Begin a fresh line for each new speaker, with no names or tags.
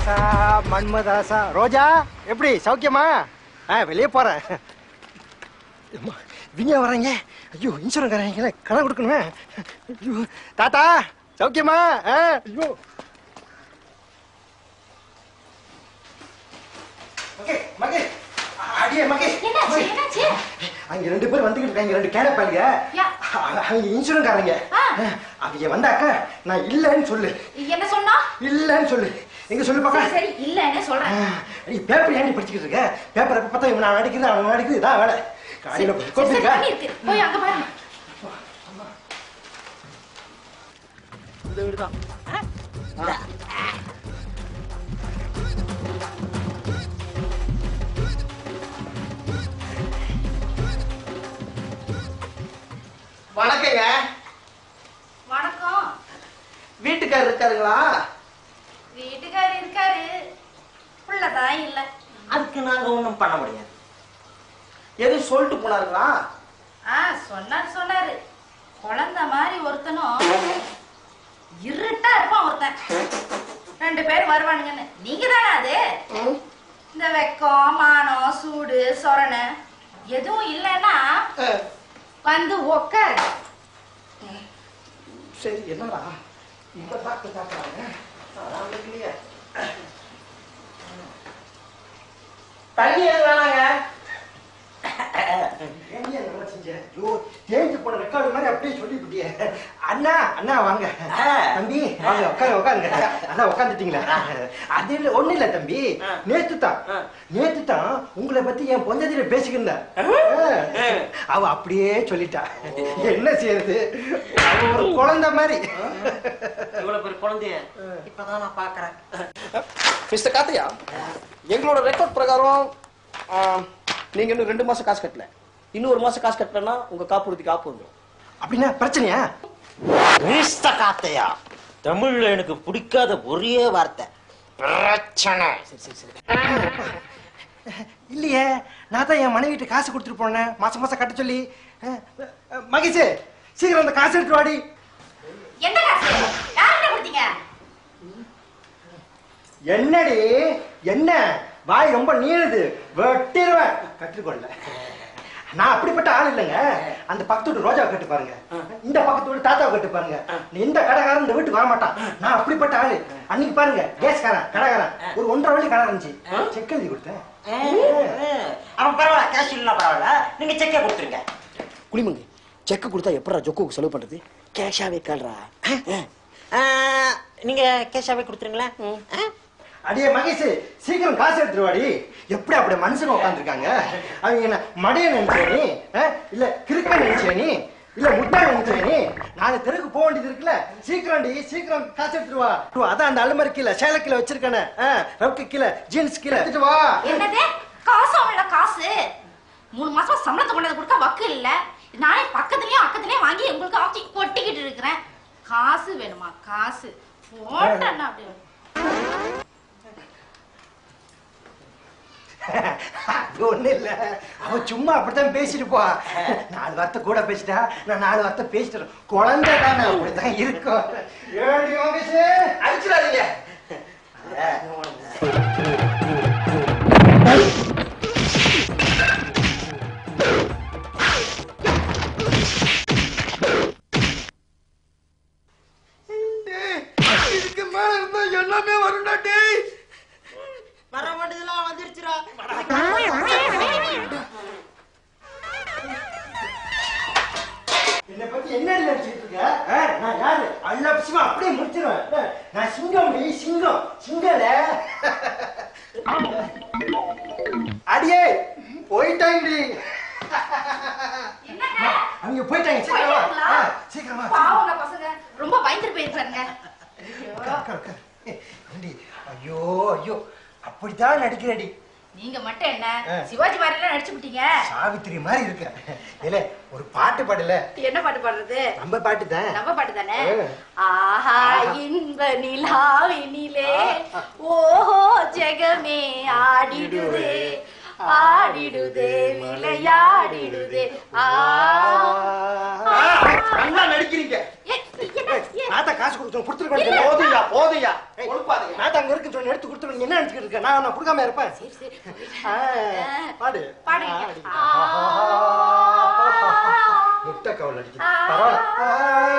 ராசா மன்மதாசா ரோஜா எப்படி சௌக்கியமா ஆ வெளியே போறேன் அம்மா, இவங்க வராங்க ஐயோ இன்சூரன்ஸ் காரங்களே கடன் கொடுக்கணுமே ஐயோ தாத்தா சௌக்கியமா ஆ ஐயோ மகே மகே அடியே மகே
என்னாச்சு என்னாச்சு
அங்க ரெண்டு பேர் வந்துகிட்டு இருக்காங்க ரெண்டு கேடப்பாளுங்க
யா.
அவங்க இன்சூரன்ஸ் காரங்க
ஆ.
அவங்க வந்தாக்க நான் இல்லைன்னு சொல்லு
என்ன சொன்னா
இல்லைன்னு சொல்லு எங்க சொல்லு
சரி
பார்க்க
சரி இல்லன்னு சொல்றேன்
நீ பேப்பர் ஏன் நீ படிச்சுக்கிட்டு இருக்க பேப்பரை பார்த்தா இவன் நான் நடிக்கிறது அவன் நடிக்கிறது இதான் வேலை காலையில
சரி, சரி,
கோபிக்கா
பண்ணி இருக்கு போய் அங்க பாருங்க
இந்த வீடு தான்
வணக்கங்க
வணக்கம்
வீட்டுக்காரர் இருக்காருங்களா
வீட்டுக்காரர் இருக்காரு புள்ளதான் இல்ல
அதுக்கு நாங்க ஒண்ணும் பண்ண முடியாது எதுவும் சொல்லிட்டு போனாருங்களா
ஆ சொன்னாரு சொன்னாரு குழந்தை மாதிரி ஒருத்தனும் இருட்டா இருப்பான் ஒருத்தன் ரெண்டு பேர் வருவானுங்கன்னு நீங்க தானே அது இந்த வெக்கம் மானம் சூடு சொரணை எதுவும் இல்லைன்னா வந்து உக்காரு
சரி என்னடா இந்த டாக்டர் காட்டுறாங்க அதான் இல்லையே தண்ணி எதுவும் வேணாங்க
ஏன் ஏன் நல்லா செஞ்ச? ஐயோ, தேஞ்சு போன ரெக்கார்டு மாதிரி அப்படியே சொல்லிவிட்டியே. அண்ணா அண்ணா வாங்க
ஆ.
தம்பி வாங்க உட்காருங்க உட்காருங்க அண்ணா உட்காந்துட்டீங்களா அது இல்ல ஒண்ணு இல்ல தம்பி
ஆ.
நேத்து தான்
ஆ.
நேத்து தான் உங்களை பத்தி என் பொஞ்சதில பேசிக்கிருந்த அவ அப்படியே சொல்லிட்டா என்ன செய்யறது அவ ஒரு குழந்தை மாதிரி
இவ்வளவு பெரிய குழந்தைய இப்பதான் நான் பாக்குறேன் மிஸ்டர் காத்தையா எங்களோட ரெக்கார்ட் பிரகாரம் ஆ, நீங்க இன்னும் ரெண்டு மாசம் காசு கட்டல இன்னும் ஒரு மாசம் காசு கட்டலன்னா உங்க காப்புறுதி காப்பு வந்துடும்
அப்படின்னா பிரச்சனையா
கிறிஸ்த காத்தையா தமிழ்ல எனக்கு பிடிக்காத ஒரே வார்த்தை பிரச்சனை
இல்லையே நான் தான் என் மனைவிட்டு காசு கொடுத்துட்டு போனேன் மாசம் மாசம் கட்ட சொல்லி அஹ், அஹ், மகேஷ் சீக்கிரம் அந்த காசு எடுத்து வாடி
என்ன காசு யார்கிட்ட கொடுத்தீங்க
என்னடி என்ன வாய் ரொம்ப நீளுது வெட்டிடுவேன் கற்றுக்கொள்ள நான் அப்படிப்பட்ட ஆள் இல்லைங்க அந்த பக்கத்து வீட்டு ரோஜா கட்டு பாருங்க இந்த பக்கத்து வீட்டு தாத்தாவை கட்டு பாருங்க இந்த கடைக்காரன் இந்த வீட்டுக்கு வர மாட்டான் நான் அப்படிப்பட்ட ஆளு அன்னைக்கு பாருங்க கேஸ்காரன் கடைக்காரன் ஒரு ஒன்றரை வழி கடை இருந்துச்சு செக் எழுதி கொடுத்தேன்
அவன் பரவாயில்ல கேஷ் இல்லைன்னா பரவாயில்ல நீங்க செக்கே கொடுத்துருங்க
குளிமங்கு செக் கொடுத்தா எப்படா ஜொக்குக்கு செலவு பண்றது கேஷாவே கால்றா
ஆ, நீங்க கேஷாவே கொடுத்துருங்களேன் ஆ?
அடியே மகேஷ் சீக்கிரம் காசு எடுத்துட்டு வாடி எப்படி அப்படி மனுஷங்க உட்காந்துருக்காங்க அவங்க என்ன மடைய நினைச்சே நீ ஆ? இல்ல கிறுக்க நினைச்சே நீ இல்ல முட்டை நினைச்சே நீ நாலு தெருக்கு போக வேண்டியது இருக்குல்ல சீக்கிரம் டி சீக்கிரம் காசு எடுத்துட்டு வா டூ, அதான் அந்த அலுமரி கீழே சேலை கீழே வச்சிருக்கானே ஆ, ரவுக்கு கீழே ஜீன்ஸ் கீழே எடுத்துட்டு வா
என்னது காசு இல்ல காசு மூணு மாசமா சம்பளத்தை கொண்டு வந்து கொடுக்க வக்கு இல்ல நானே பக்கத்துலயும் அக்கத்துலயும் வாங்கி உங்களுக்கு ஆக்கி கொட்டிக்கிட்டு இருக்கிறேன் காசு வேணுமா காசு போட்டேன்னா அப்படி
அது ஒண்ணு இல்ல அவ சும்மா அப்படித்தான் பேசிட்டு போ நாலு வார்த்தை கூட பேசிட்டா நான் நாலு வார்த்தை பேசிட்டேன் குழந்தை தானே அப்படித்தான் இருக்கும் ஏடி மகேஷ்
அடிச்சிடாதீங்க
இதுக்கு மேல இருந்தா எல்லாமே வரும்டா டேய்
வர வேண்டியதெல்லாம் வந்துருச்சுடா
என்னை பத்தி என்ன நினைச்சிட்டு இருக்க ஆ, நான் யாரு அல்ல பிசுமா அப்படியே முடிச்சிருவேன் ஆ, நான் சிங்கம் டி சிங்கம் சிங்கல அடியே போயிட்டாங்கடி
என்னங்க
அவங்க போயிட்டாங்க சீக்கிரமா
போயிட்டாங்களா?
ஆ, சீக்கிரமா
பாவங்க பசங்க ரொம்ப பயந்துட்டு போயிருக்காங்க
உட்கார், உட்கார், உட்கார். ஏய், ஏண்டி, ஐயோ ஐயோ அப்படித்தான் நடிக்கிறடி
நீங்க மட்டும் என்ன
ஆ.
சிவாஜி மாதிரி எல்லாம் நடிச்சு விட்டீங்க
சாவித்திரி மாதிரி இருக்க இல்ல ஒரு பாட்டு பாடல
என்ன பாட்டு பாடுறது
நம்ம பாட்டு தான்
நம்ம பாட்டு தானே
ஆ.
ஆஹா இன்ப நிலாவினிலே ஓஹோ ஜெகமே ஆடிடுதே ஆடிடுதே விளையாடிடுதே ஆ
ஆ,
நல்லா நடிக்கிறீங்க
ஏ, என்ன, ஏ,
நாத்தா காசு கொடுத்து கொடுத்துருக்கணும்
போதுயா போதுயா கொழுப்பாதீங்க
நாத்தா அங்க இருக்கு சொல்லி எடுத்து கொடுத்துருங்க நீ என்ன நினைச்சுக்கிட்டு இருக்க நான் நான் கொடுக்காம இருப்பேன்
சரி சரி
ஆ, பாடு
பாடுங்க.
ஆ, அடி.
ஆ.
முட்டை கவல் அடிக்குது பரவாயில்ல ஆ,